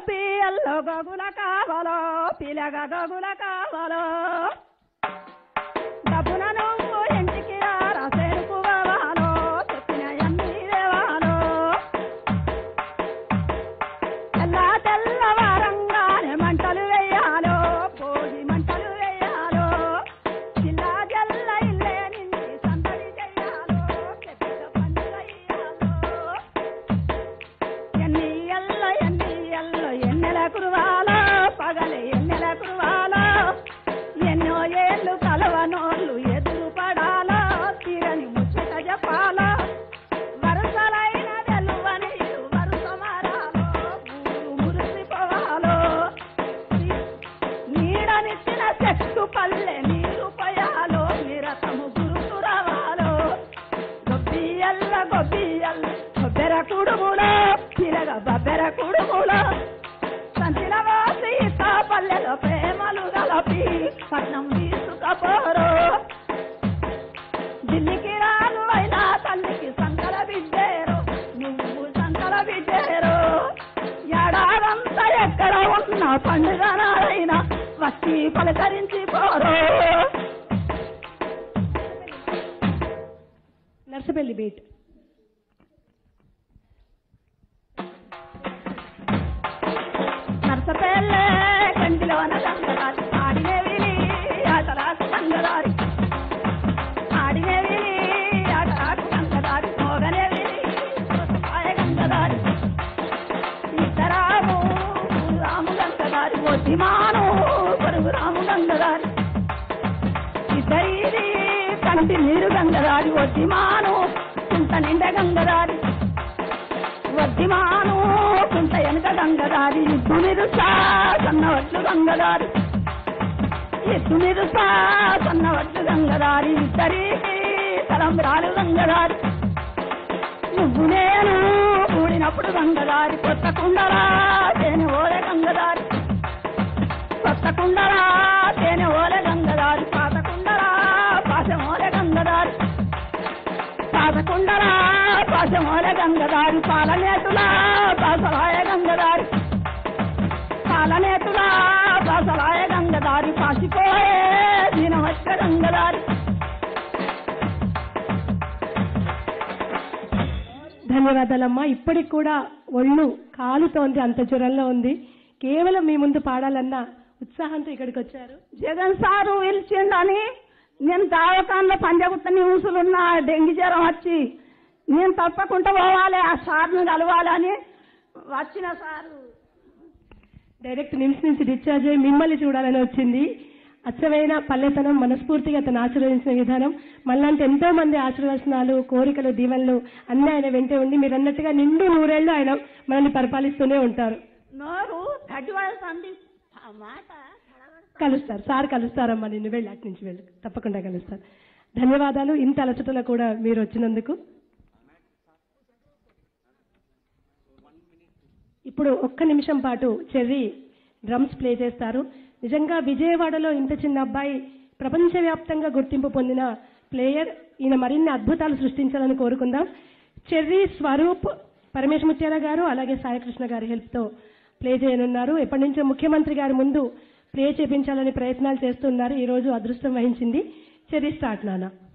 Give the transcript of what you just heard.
పియల్లో గగుల కావాలో పిలగ గగుల కావాలో డబ్బున నువ్వు ఇంటికి రాసేరుకు వాలో చెప్పిన ఎన్ని దేవాలో తెల్ల తెల్లవారంగానే మంటలు వేయాలో భోగి మంటలు వేయాలో జిల్లా జల్ల ఇల్లే నిండి సందడి చెయ్యాలో పెద్ద పండుగ ఇయ్యాలో ఎన్ని ఎల్ల ఎన్ని ఎల్ల ఎన్నెల కురువాలో పగలే ఎన్నెల కురువాలో ఎన్నో ఏళ్ళు కలవనోళ్ళు ఎదురు పడాలో తీరని ముచ్చట చెప్పాలో వరుసలైన వెలువని వరుస మారాలో ఊరు మురిసిపోవాలో నీడనిచ్చిన చెట్టు పల్లె నీరు పోయాలో నిరతము గురుసు రావాలో గొబ్బియల్ల గొబ్బియల్ల కొబ్బెర కుడుములో తిరగ బబ్బెర కుడుములో సంచిన వాసి పల్లెలో ప్రేమలు గలపి పట్నం తీసుకపోరు ఢిల్లీకి రాను అయినా తల్లికి సంకల బిడ్డేరు నువ్వు సంకల బిడ్డేరు ఏడాదంతా ఎక్కడ ఉన్న పండుగ నాడైనా వచ్చి పలకరించి పోరు నర్సపల్లి బీట్ నరసపల్లె కంటిలోన గంగదారి ఆడినే విని ఆటలాకు గంగదారి ఆడినే విని ఆటలాకు గంగదారి మోగనే విని పాయ గంగదారి ఇద్దరాము రాము గంగదారి ఒడ్డిమాను పరుగు రాము గంగదారి ఇద్దరిది కంటి నీరు గంగదారి ఒడ్డిమాను కుంట నిండ గంగదారి వద్దిమాను కుంట వెనుక గంగదారి ఇద్దు నిరుసా సన్నవట్లు గంగదారి ఇద్దు నిరుసా సన్నవట్లు గంగదారి ఇద్దరికి తలంబ్రాలు గంగదారి నువ్వు నేను కూడినప్పుడు గంగదారి కొత్త కుండరా తేనె ఓలే గంగదారి కొత్త కుండరా తేనె ఓలే గంగదారి పాత కుండరా పాశం ఓలే గంగదారి పాదకుండరా పాశమోల గంగదారి పాలనేతులా పాసలాయ గంగదారి పాలనేతులా పాసలాయ గంగదారి పాసిపోయే దీనవచ్చ గంగదారి ధన్యవాదాలమ్మా ఇప్పటికి కూడా ఒళ్ళు కాలుతోంది అంత జ్వరంలో ఉంది కేవలం మీ ముందు పాడాలన్న ఉత్సాహంతో ఇక్కడికి వచ్చారు జగన్ సారు పిలిచిండని నేను దావకాన్లో పంజగుత్త న్యూసులున్న డెంగి జ్వరం వచ్చి నేను తప్పకుండా పోవాలి ఆ సార్ను కలవాలని వచ్చిన సారు డైరెక్ట్ నిమ్స్ నుంచి డిశ్చార్జ్ అయ్యి మిమ్మల్ని చూడాలని వచ్చింది అచ్చమైన పల్లెతనం మనస్ఫూర్తిగా తను ఆశీర్వదించిన విధానం మళ్ళంటే ఎంతో మంది ఆశీర్వచనాలు కోరికలు దీవెనలు అన్నీ ఆయన వెంటే ఉండి మీరు అన్నట్టుగా నిండు నూరేళ్లు ఆయన మనల్ని పరిపాలిస్తూనే ఉంటారు నోరు గడ్డివాడుతుంది ఆ మాట కలుస్తారు సార్ కలుస్తారమ్మా నిన్ను వెళ్ళి అటు నుంచి వెళ్ళి తప్పకుండా కలుస్తారు ధన్యవాదాలు ఇంత అలసటలో కూడా మీరు వచ్చినందుకు ఇప్పుడు ఒక్క నిమిషం పాటు చెర్రీ డ్రమ్స్ ప్లే చేస్తారు నిజంగా విజయవాడలో ఇంత చిన్న అబ్బాయి ప్రపంచవ్యాప్తంగా గుర్తింపు పొందిన ప్లేయర్ ఈయన మరిన్ని అద్భుతాలు సృష్టించాలని కోరుకుందాం చెర్రీ స్వరూప్ పరమేశ్ ముత్యాల గారు అలాగే సాయికృష్ణ గారి హెల్ప్తో ప్లే చేయనున్నారు ఎప్పటి నుంచో ముఖ్యమంత్రి గారి ముందు ప్లే చేపించాలని ప్రయత్నాలు చేస్తున్నారు ఈ రోజు అదృష్టం వహించింది చెర్రీ స్టార్ట్ నాన్న